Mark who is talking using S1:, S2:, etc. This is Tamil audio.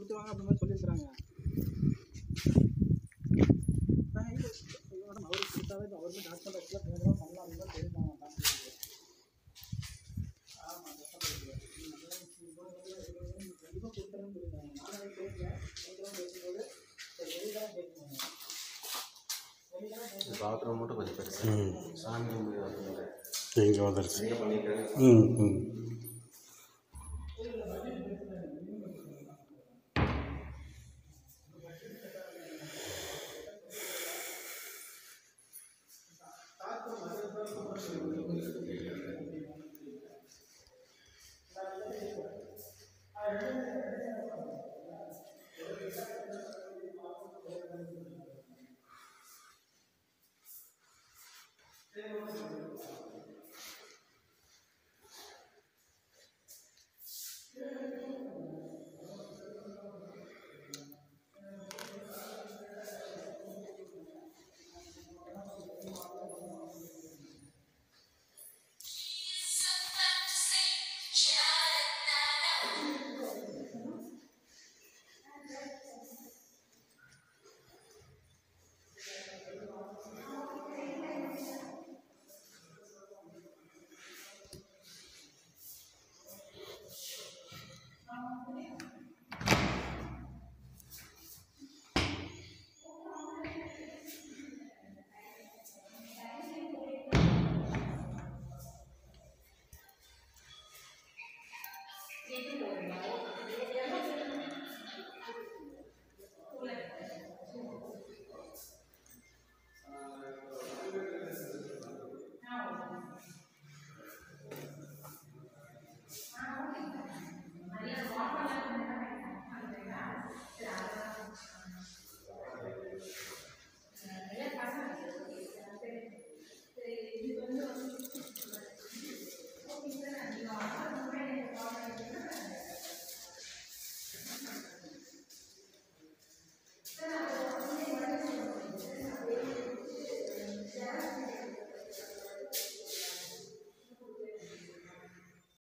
S1: கொடுத்துருவாங்க அப்படி மாதிரி சொல்லியிருக்கிறாங்க மேடம் அவருக்கு கொடுத்தாவே இப்போ அவருக்கு டாக்டர் ஆக்சுவலாக பேசலாம் பண்ணலாம் அப்படின்னு தான் தெரியுமா டாக்டர் ஆமாம் கண்டிப்பாக கொடுத்துறேன்னு சொல்லியிருக்காங்க நானே கேட்குறேன் கேட்குறேன் பேசும்போது சரி வெளியில கேட்கணும்
S2: பாத்ரூம் மட்டும் கொஞ்சம் பெருசு சாமி ரூம்
S3: இங்கே வந்துருச்சு
S2: பண்ணியிருக்காங்க
S3: ம் ம்